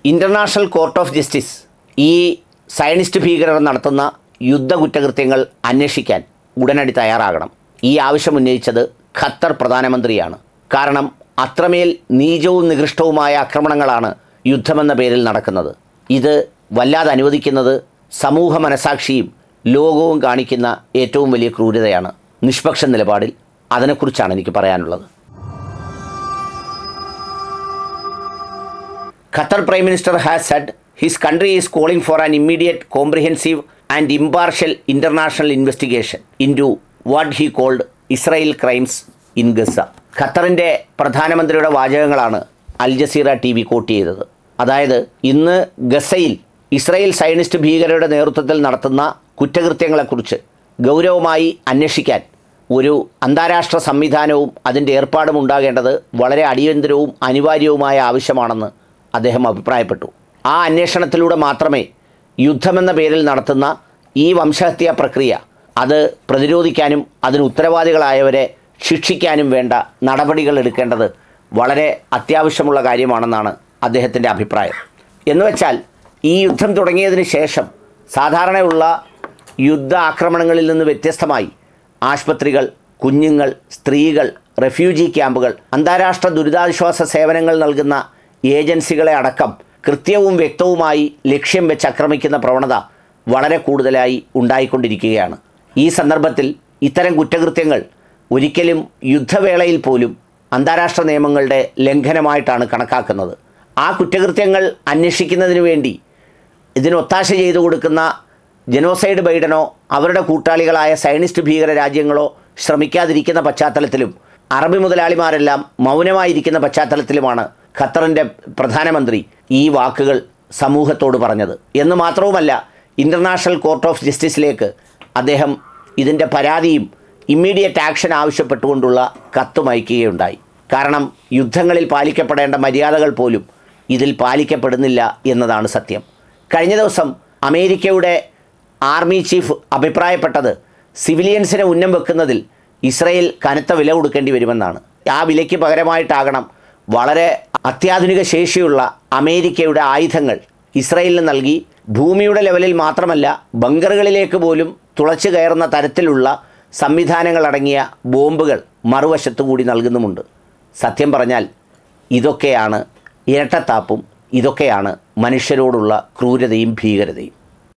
International court of justice ഈ Zionist ഭീകരർ നടത്തുന്ന യുദ്ധ കുറ്റകൃത്യങ്ങൾ അന്വേഷിക്കാൻ ഉടനടി തയ്യാറാകണം ഈ ആവശ്യം ഉന്നയിച്ചത് ഖത്തർ പ്രധാനമന്ത്രിയാണ് കാരണം അത്രമേൽ നീചവും നികൃഷ്ടവുമായ ആക്രമണങ്ങളാണ് യുദ്ധമെന്ന പേരിൽ നടക്കുന്നത് ഇത് വല്ലാതെ അനുവദിക്കുന്നത് സമൂഹ മനസാക്ഷിയും ലോകവും കാണിക്കുന്ന ഏറ്റവും വലിയ ക്രൂരതയാണ് നിഷ്പക്ഷ നിലപാടിൽ അതിനെക്കുറിച്ചാണ് എനിക്ക് പറയാനുള്ളത് Qatar Prime Minister has said his country is calling for an immediate, comprehensive, and impartial international investigation into what he called Israel crimes in Gaza. ഖത്തറിൻ്റെ പ്രധാനമന്ത്രിയുടെ വാചകങ്ങളാണ് Al Jazeera T V quote ചെയ്തത് അതായത് ഇന്ന് ഗസയിൽ ഇസ്രായേൽ സയനിസ്റ്റ് ഭീകരരുടെ നേതൃത്വത്തിൽ നടത്തുന്ന കുറ്റകൃത്യങ്ങളെക്കുറിച്ച് ഗൗരവമായി അന്വേഷിക്കാൻ ഒരു അന്താരാഷ്ട്ര സംവിധാനവും അതിൻ്റെ ഏർപ്പാടും ഉണ്ടാകേണ്ടത് വളരെ അടിയന്തരവും അനിവാര്യവുമായ ആവശ്യമാണെന്ന് അദ്ദേഹം അഭിപ്രായപ്പെട്ടു ആ അന്വേഷണത്തിലൂടെ മാത്രമേ യുദ്ധമെന്ന പേരിൽ നടത്തുന്ന ഈ വംശഹത്യാ പ്രക്രിയ അത് പ്രതിരോധിക്കാനും അതിന് ഉത്തരവാദികളായവരെ ശിക്ഷിക്കാനും വേണ്ട നടപടികൾ എടുക്കേണ്ടത് വളരെ അത്യാവശ്യമുള്ള കാര്യമാണെന്നാണ് അദ്ദേഹത്തിൻ്റെ അഭിപ്രായം എന്ന് വെച്ചാൽ ഈ യുദ്ധം തുടങ്ങിയതിന് ശേഷം സാധാരണയുള്ള യുദ്ധ ആക്രമണങ്ങളിൽ നിന്ന് വ്യത്യസ്തമായി ആശുപത്രികൾ കുഞ്ഞുങ്ങൾ സ്ത്രീകൾ റെഫ്യൂജി ക്യാമ്പുകൾ അന്താരാഷ്ട്ര ദുരിതാശ്വാസ സേവനങ്ങൾ നൽകുന്ന ഏജൻസികളെ അടക്കം കൃത്യവും വ്യക്തവുമായി ലക്ഷ്യം വെച്ച് ആക്രമിക്കുന്ന പ്രവണത വളരെ കൂടുതലായി ഉണ്ടായിക്കൊണ്ടിരിക്കുകയാണ് ഈ സന്ദർഭത്തിൽ ഇത്തരം കുറ്റകൃത്യങ്ങൾ ഒരിക്കലും യുദ്ധവേളയിൽ പോലും അന്താരാഷ്ട്ര നിയമങ്ങളുടെ ലംഘനമായിട്ടാണ് കണക്കാക്കുന്നത് ആ കുറ്റകൃത്യങ്ങൾ അന്വേഷിക്കുന്നതിന് വേണ്ടി ഇതിന് ഒത്താശ ചെയ്തു കൊടുക്കുന്ന ജനോസൈഡ് ബൈഡനോ അവരുടെ കൂട്ടാളികളായ സയനിസ്റ്റ് ഭീകര രാജ്യങ്ങളോ ശ്രമിക്കാതിരിക്കുന്ന പശ്ചാത്തലത്തിലും അറബി മുതലാളിമാരെല്ലാം മൗനമായിരിക്കുന്ന പശ്ചാത്തലത്തിലുമാണ് ഖത്തറിൻ്റെ പ്രധാനമന്ത്രി ഈ വാക്കുകൾ സമൂഹത്തോട് പറഞ്ഞത് എന്ന് മാത്രവുമല്ല ഇൻ്റർനാഷണൽ കോർട്ട് ഓഫ് ജസ്റ്റിസിലേക്ക് അദ്ദേഹം ഇതിൻ്റെ പരാതിയും ഇമ്മീഡിയറ്റ് ആക്ഷൻ ആവശ്യപ്പെട്ടുകൊണ്ടുള്ള കത്തും അയക്കുകയുണ്ടായി കാരണം യുദ്ധങ്ങളിൽ പാലിക്കപ്പെടേണ്ട മര്യാദകൾ പോലും ഇതിൽ പാലിക്കപ്പെടുന്നില്ല എന്നതാണ് സത്യം കഴിഞ്ഞ ദിവസം അമേരിക്കയുടെ ആർമി ചീഫ് അഭിപ്രായപ്പെട്ടത് സിവിലിയൻസിനെ ഉന്നം വെക്കുന്നതിൽ ഇസ്രയേൽ കനത്ത വില കൊടുക്കേണ്ടി വരുമെന്നാണ് ആ വിലയ്ക്ക് പകരമായിട്ടാകണം വളരെ അത്യാധുനിക ശേഷിയുള്ള അമേരിക്കയുടെ ആയുധങ്ങൾ ഇസ്രയേലിന് നൽകി ഭൂമിയുടെ ലെവലിൽ മാത്രമല്ല ബങ്കറുകളിലേക്ക് പോലും തുളച്ചു കയറുന്ന തരത്തിലുള്ള സംവിധാനങ്ങളടങ്ങിയ ബോംബുകൾ മറുവശത്തു കൂടി നൽകുന്നുമുണ്ട് സത്യം പറഞ്ഞാൽ ഇതൊക്കെയാണ് ഇരട്ടത്താപ്പും ഇതൊക്കെയാണ് മനുഷ്യരോടുള്ള ക്രൂരതയും ഭീകരതയും